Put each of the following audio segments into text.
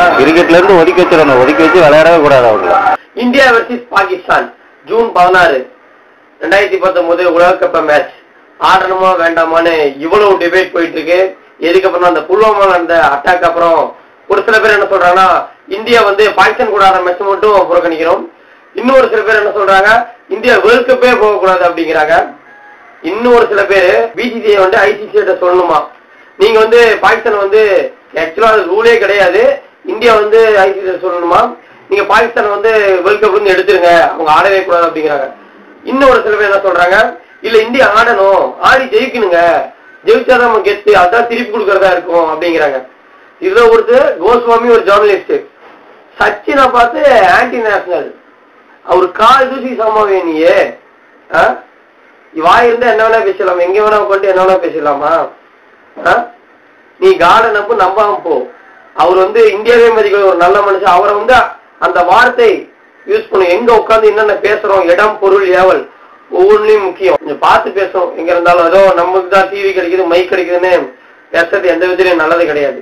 கிரிக்கெட்ல இருந்து ஒதுக்கி வச்சிடணும் ஒதுக்கி வச்சு விளையாடவே கூடாது அவங்கள இந்தியா வெர்சஸ் பாகிஸ்தான் ஜூன் பதினாறு ரெண்டாயிரத்தி பத்தொன்பது உலகக்கப்ப மேட்ச் ஆடணுமா வேண்டாமான்னு இவ்வளவு டிபேட் போயிட்டு இருக்கு எதுக்கப்புறம் அந்த புல்வாமா நடந்த அட்டாக் அப்புறம் ஒரு சில பேர் என்ன சொல்றாங்கன்னா இந்தியா வந்து பாகிஸ்தான் கூட ஆடுற மேட்ச் மட்டும் புறக்கணிக்கணும் இன்னொரு சில பேர் என்ன சொல்றாங்க இந்தியா வேர்ல்ட் கப்பே போகக்கூடாது அப்படிங்கிறாங்க இன்னும் ஒரு சில பேர் பிசிசிஐ வந்து ஐசிசி சொல்லணுமா நீங்க வந்து பாகிஸ்தான் வந்து ஆக்சுவலா அது ரூலே கிடையாது இந்தியா வந்து ஐசிசி சொல்லணுமா நீங்க பாகிஸ்தான் வந்து வேர்ல்ட் கப் வந்து எடுத்துருங்க அவங்க ஆடவே கூடாது அப்படிங்கிறாங்க இன்னும் ஒரு சில பேர் என்ன சொல்றாங்க இல்ல இந்தியா ஆடணும் ஆடி ஜெயிக்கணுங்க ஜெயிச்சாதான் நம்ம கெத்து அதான் திருப்பி கொடுக்கறதா இருக்கும் அப்படிங்கிறாங்க இதுல ஒருத்தர் கோஸ்வாமி ஒரு ஜேர்னலிஸ்ட் சச்சினை பார்த்து ஆன்டி நேஷனல் அவர் கால் தூசி சமாவே நீயே ஆ? வாய் இருந்தா என்ன வேணா பேசலாம் எங்க வேணா உட்காந்து என்ன வேணா பேசலாமா ஆ? நீ காட நம்ப நம்பாம போ அவர் வந்து இந்தியாவே மதிக்கிற ஒரு நல்ல மனுஷன் அவரை வந்து அந்த வார்த்தை யூஸ் பண்ணும் எங்க உட்காந்து என்னென்ன பேசுறோம் இடம் பொருள் ஏவல் ஒவ்வொன்றுலயும் முக்கியம் கொஞ்சம் பார்த்து பேசும் எங்க இருந்தாலும் ஏதோ நமக்கு தான் டிவி கிடைக்குது மைக் கிடைக்குதுன்னு பேசுறது எந்த விதத்திலையும் நல்லது கிடையாது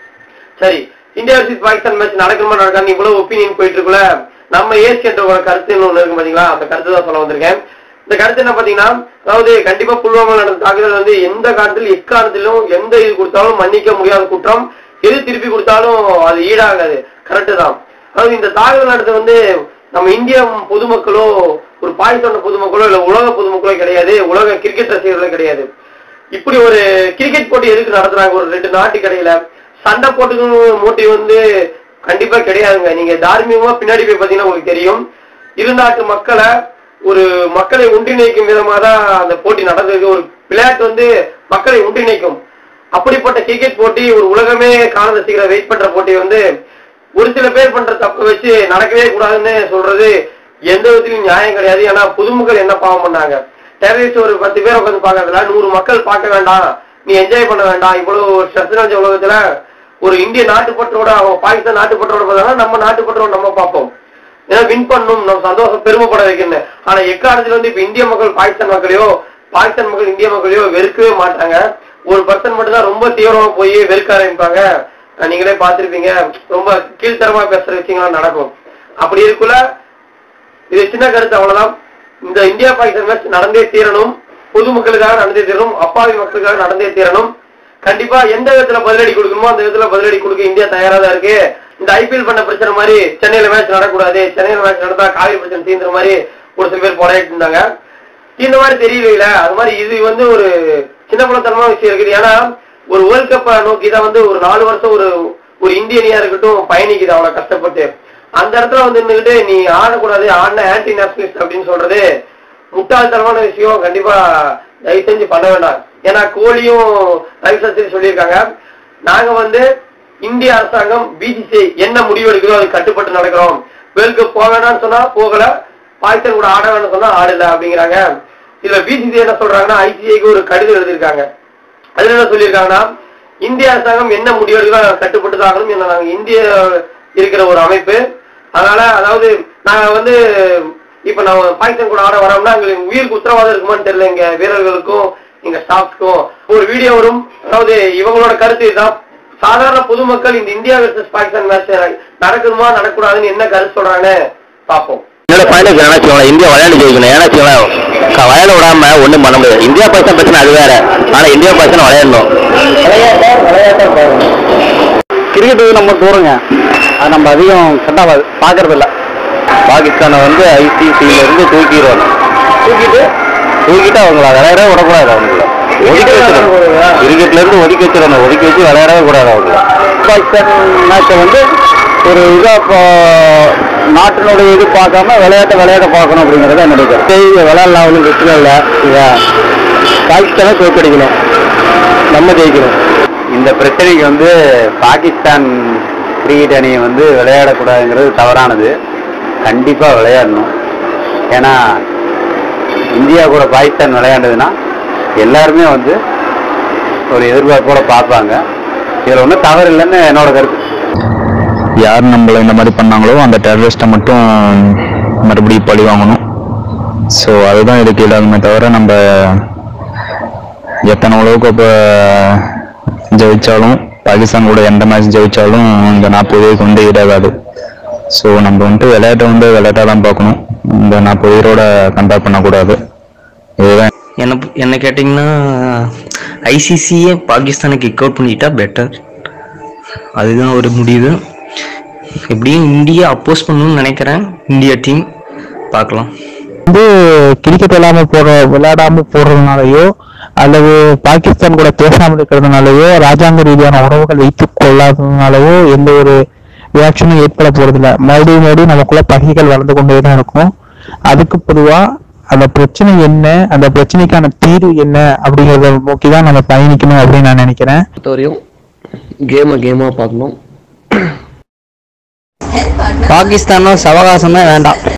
சரி இந்தியா வர்சஸ் பாகிஸ்தான் மேட்ச் நடக்குமா நடக்காது இவ்வளவு ஒப்பீனியன் போயிட்டு இருக்குல்ல நம்ம ஏசியன்றோட கருத்துன்னு ஒண்ணு இருக்கு பாத்தீங்களா அந்த கருத்து தான் சொல்ல வந்திருக்கேன் இந்த கருத்து என்ன பாத்தீங்கன்னா அதாவது கண்டிப்பா புல்வாமா நடந்த தாக்குதல் வந்து எந்த காலத்தில் எக்காலத்திலும் எந்த இது கொடுத்தாலும் மன்னிக்க முடியாத குற்றம் எது திருப்பி கொடுத்தாலும் அது ஈடாகாது கரெக்டு தான் அதாவது இந்த தாக்குதல் நடத்த வந்து நம்ம இந்திய பொதுமக்களோ ஒரு பாகிஸ்தான் பொதுமக்களோ இல்ல உலக பொதுமக்களோ கிடையாது உலக கிரிக்கெட் ரசிகர்களோ கிடையாது இப்படி ஒரு கிரிக்கெட் போட்டி எதுக்கு நடத்துறாங்க ஒரு ரெண்டு நாட்டுக்கு இடையில சண்டை போட்டுக்கணும் மோட்டிவ் வந்து கண்டிப்பா கிடையாதுங்க நீங்க தார்மீகமா பின்னாடி போய் பாத்தீங்கன்னா உங்களுக்கு தெரியும் இரு நாட்டு மக்களை ஒரு மக்களை ஒன்றிணைக்கும் விதமா தான் அந்த போட்டி நடந்திருக்கு ஒரு விளையாட்டு வந்து மக்களை ஒன்றிணைக்கும் அப்படிப்பட்ட கிரிக்கெட் போட்டி ஒரு உலகமே காண ரசிக்கிற வெயிட் பண்ற போட்டி வந்து ஒரு சில பேர் பண்ற தப்பு வச்சு நடக்கவே கூடாதுன்னு சொல்றது எந்த விதத்திலும் நியாயம் கிடையாது ஏன்னா பொதுமக்கள் என்ன பாவம் பண்ணாங்க டெரரிஸ்ட் ஒரு பத்து பேர் உட்காந்து பாக்கிறதுல நூறு மக்கள் பார்க்க வேண்டாம் நீ என்ஜாய் பண்ண வேண்டாம் இவ்வளவு ஸ்ட்ரெஸ் நிறைஞ்ச உலகத்துல ஒரு இந்திய நாட்டுப்பற்றோட அவங்க பாகிஸ்தான் நாட்டுப்பற்றோட பார்த்தாங்கன்னா நம்ம நாட்டுப்பற்றோட நம்ம பார்ப்போம் ஏன்னா வின் பண்ணணும் நம்ம சந்தோஷம் பெருமைப்பட வைக்கணும் ஆனா எக்காலத்துல வந்து இப்ப இந்திய மக்கள் பாகிஸ்தான் மக்களையோ பாகிஸ்தான் மக்கள் இந்திய மக்களையோ வெறுக்கவே மாட்டாங்க ஒரு பர்சன் மட்டும் தான் ரொம்ப தீவிரமா போய் வெறுக்க ஆரம்பிப்பாங்க அஹ் நீங்களே பார்த்திருப்பீங்க ரொம்ப கீழ்த்தரமா பேசுற விஷயங்கள்லாம் நடக்கும் அப்படி இருக்குள்ள இது சின்ன கருத்து அவ்வளவுதான் இந்த இந்தியா பாகிஸ்தான் மேட்ச் நடந்தே தீரணும் பொதுமக்களுக்காக நடந்தே தீரணும் அப்பாவி மக்களுக்காக நடந்தே தீரணும் கண்டிப்பா எந்த விதத்துல பதிலடி கொடுக்கணுமோ அந்த விதத்துல பதிலடி கொடுக்க இந்தியா தயாரா தான் இருக்கு இந்த ஐபிஎல் பண்ண பிரச்சனை மாதிரி சென்னையில மேட்ச் நடக்கூடாது சென்னையில மேட்ச் நடந்தா காவிரி பிரச்சனை தீர்ந்துற மாதிரி ஒரு சில பேர் போராடிட்டு இருந்தாங்க இந்த மாதிரி தெரியல அது மாதிரி இது வந்து ஒரு சின்ன குலத்தனமான விஷயம் இருக்குது ஏன்னா ஒரு வேர்ல்ட் கப்பை நோக்கி தான் வந்து ஒரு நாலு வருஷம் ஒரு ஒரு இந்தியனியா இருக்கட்டும் பயணிக்குது அவ்வளவு கஷ்டப்பட்டு அந்த இடத்துல வந்து நின்றுட்டு நீ ஆடக்கூடாது ஆடின ஆன்டி நேஷனலிஸ்ட் அப்படின்னு சொல்றது முட்டாள்தனமான விஷயம் கண்டிப்பா தயவு செஞ்சு பண்ண வேண்டாம் ஏன்னா கோலியும் ரவி சாஸ்திரி சொல்லியிருக்காங்க நாங்க வந்து இந்திய அரசாங்கம் பிசிசிஐ என்ன முடிவு எடுக்குதோ அது கட்டுப்பட்டு நடக்கிறோம் வேர்ல்ட் கப் போக வேணாம்னு சொன்னா போகல பாகிஸ்தான் கூட ஆட வேணும்னு சொன்னா ஆடல அப்படிங்கிறாங்க இதுல பிசிசிஐ என்ன சொல்றாங்கன்னா ஐசிஐக்கு ஒரு கடிதம் எழுதியிருக்காங்க அதுல என்ன சொல்லியிருக்காங்கன்னா இந்திய அரசாங்கம் என்ன முடிவு எடுக்குதோ அதை கட்டுப்பட்டு தான் ஆகணும் ஏன்னா நாங்க இந்திய இருக்கிற ஒரு அமைப்பு அதனால அதாவது நாங்க வந்து இப்ப நம்ம பாகிஸ்தான் கூட ஆட வரோம்னா எங்களுக்கு உயிருக்கு உத்தரவாதம் இருக்குமான்னு தெரியல எங்க வீரர்களுக்கும் எங்க ஸ்டாஃப்ஸ்க்கும் ஒரு வீடியோ வரும் அதாவது இவங்களோட கருத்து இதுதான் சாதாரண பொதுமக்கள் இந்த இந்தியா வெர்சஸ் பாகிஸ்தான் மேட்ச் நடக்குமா நடக்கூடாதுன்னு என்ன கருத்து சொல்றாங்கன்னு பார்ப்போம் என்னோட ஃபைனல் ஏன்னா வச்சுக்கோங்களேன் இந்தியா விளையாண்டு ஜெயிக்கணும் ஏன்னா வச்சுக்கோங்களேன் க- விளையாட விடாம ஒண்ணும் பண்ண முடியாது இந்தியா பாகிஸ்தான் பிரச்சனை அது வேற ஆனா இந்தியா பாகிஸ்தான் விளையாடணும் கிரிக்கெட் நம்ம தூரங்க அது நம்ம அதிகம் கரெக்டாக பார்க்கறது இல்ல பாகிஸ்தானை வந்து ஐசிசில இருந்து தூக்கிடுவாங்க தூக்கிட்டு தூக்கிட்டு அவங்கள விளையாடவே விடக்கூடாது அவங்கள ஒதுக்கி வச்சிடணும் கிரிக்கெட்ல இருந்து ஒதுக்கி வச்சிடணும் ஒதுக்கி வச்சு விளையாடவே கூடாது அவங்கள பாகிஸ்தான் மேட்சை வந்து ஒரு இதாக இப்போ நாட்டினுடைய இது பார்க்காம விளையாட்டை விளையாட பார்க்கணும் அப்படிங்கிறது என்னுடைய கருத்து சரி, இதை விளையாடலாம் ஒன்றும் பிரச்சனை இல்லை இதை பாகிஸ்தானை தோற்கடிக்கணும் நம்ம ஜெயிக்கணும் இந்த பிரச்சனைக்கு வந்து பாகிஸ்தான் கிரிக்கெட் அணியை வந்து விளையாடக்கூடாதுங்கிறது தவறானது கண்டிப்பா விளையாடணும் ஏன்னா இந்தியா கூட பாகிஸ்தான் விளையாண்டதுன்னா எல்லாருமே வந்து ஒரு எதிர்பார்ப்போட பார்ப்பாங்க இதுல ஒன்றும் தவறு இல்லைன்னு என்னோட கருத்து யார் நம்மள இந்த மாதிரி பண்ணாங்களோ அந்த டெரரிஸ்ட்டை மட்டும் மறுபடியும் பழி வாங்கணும் ஸோ அதுதான் இதுக்கு இல்லாதமே தவிர நம்ம எத்தனை உலகக்கோப்பை ஜெயிச்சாலும் பாகிஸ்தான் கூட எந்த மேட்ச் ஜெயிச்சாலும் இந்த நாற்பது பேருக்கு வந்து ஈடாகாது ஸோ நம்ம வந்துட்டு விளையாட்டை வந்து விளையாட்டாக தான் பார்க்கணும் இந்த நாற்பது பேரோட கம்பேர் பண்ணக்கூடாது இதுதான் என்ன என்ன கேட்டிங்கன்னா ஐசிசியே பாகிஸ்தானை கிக் அவுட் பண்ணிட்டா பெட்டர் அதுதான் ஒரு முடிவு எப்படியும் இந்தியா அப்போஸ் பண்ணணும்னு நினைக்கிறேன் இந்தியா டீம் பார்க்கலாம் வந்து கிரிக்கெட் விளையாம போடுற விளையாடாம போடுறதுனாலயோ அல்லது பாகிஸ்தான் கூட பேசாமல் இருக்கிறதுனாலயோ ராஜாங்க ரீதியான உறவுகள் வைத்துக் கொள்ளாததுனாலயோ எந்த ஒரு ரியாக்ஷனும் ஏற்பட போறதில்ல மறுபடியும் மறுபடியும் நமக்குள்ள பகைகள் வளர்ந்து கொண்டே தான் இருக்கும் அதுக்கு பொதுவா அந்த பிரச்சனை என்ன அந்த பிரச்சனைக்கான தீர்வு என்ன அப்படிங்கறத நோக்கி தான் நம்ம பயணிக்கணும் அப்படின்னு நான் நினைக்கிறேன் பொறுத்தவரையும் கேமை கேமாக பார்க்கணும் பாகிஸ்தானும் சவகாசமே வேண்டாம்